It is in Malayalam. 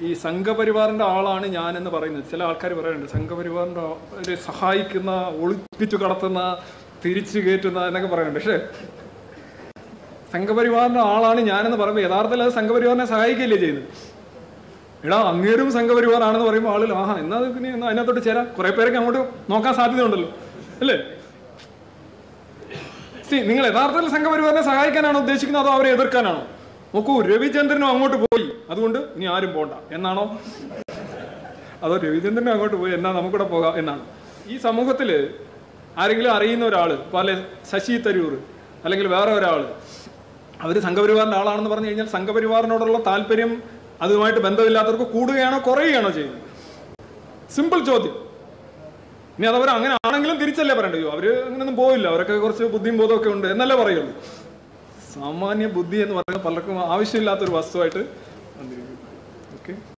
ഈ സംഘപരിവാറിന്റെ ആളാണ് ഞാൻ എന്ന് പറയുന്നത് ചില ആൾക്കാർ പറയുന്നുണ്ട് സംഘപരിവാറിന്റെ ആ- ഒരു സഹായിക്കുന്ന ഒളിപ്പിച്ചു കടത്തുന്ന തിരിച്ചു കയറ്റുന്ന എന്നൊക്കെ പറയുന്നുണ്ട് പക്ഷേ സംഘപരിവാറിന്റെ ആളാണ് ഞാനെന്ന് പറയുമ്പോൾ യഥാർത്ഥത്തിൽ അത് സംഘപരിവാറിനെ സഹായിക്കുകയല്ലേ ചെയ്യുന്നത് എടാ അങ്ങേരും സംഘപരിവാറാണെന്ന് പറയുമ്പോൾ ആളുകൾ ആഹാ എന്നാ അത് പിന്നെ എന്നാ അതിനകത്തോട്ട് ചേരാം കുറെ പേരൊക്കെ അങ്ങോട്ട് നോക്കാൻ സാധ്യതയുണ്ടല്ലോ അല്ലേ സി നിങ്ങൾ യഥാർത്ഥത്തിൽ സംഘപരിവാറിനെ സഹായിക്കാനാണോ ഉദ്ദേശിക്കുന്നത് അതോ അവരെ എതിർക്കാനാണോ നോക്കൂ രവിചന്ദ്രനും അങ്ങോട്ട് പോയി അതുകൊണ്ട് ഇനി ആരും പോണ്ട എന്നാണോ അതോ രവിചന്ദ്രനും അങ്ങോട്ട് പോയി എന്നാ നമുക്കൂടെ പോകാം എന്നാണ് ഈ സമൂഹത്തിൽ ആരെങ്കിലും അറിയുന്ന ഒരാൾ പോലെ ശശി തരൂർ അല്ലെങ്കിൽ വേറെ ഒരാൾ അവർ സംഘപരിവാറിൻ്റെ ആളാണെന്ന് പറഞ്ഞു കഴിഞ്ഞാൽ സംഘപരിവാറിനോടുള്ള താല്പര്യം അതുമായിട്ട് ബന്ധമില്ലാത്തവർക്ക് കൂടുകയാണോ കുറയുകയാണോ ചെയ്യുന്നത് സിമ്പിൾ ചോദ്യം ഇനി അതവർ അങ്ങനെ ആണെങ്കിലും തിരിച്ചല്ലേ പറയണ്ടേ അയ്യോ അവര് അങ്ങനെയൊന്നും പോയില്ല അവരൊക്കെ കുറച്ച് ബുദ്ധിയും ബോധമൊക്കെ ഉണ്ട് എന്നല്ലേ പറയുള്ളൂ സാമാന്യ ബുദ്ധി എന്ന് പറയുന്നത് പലർക്കും ആവശ്യമില്ലാത്തൊരു വസ്തുവായിട്ട് ഓക്കെ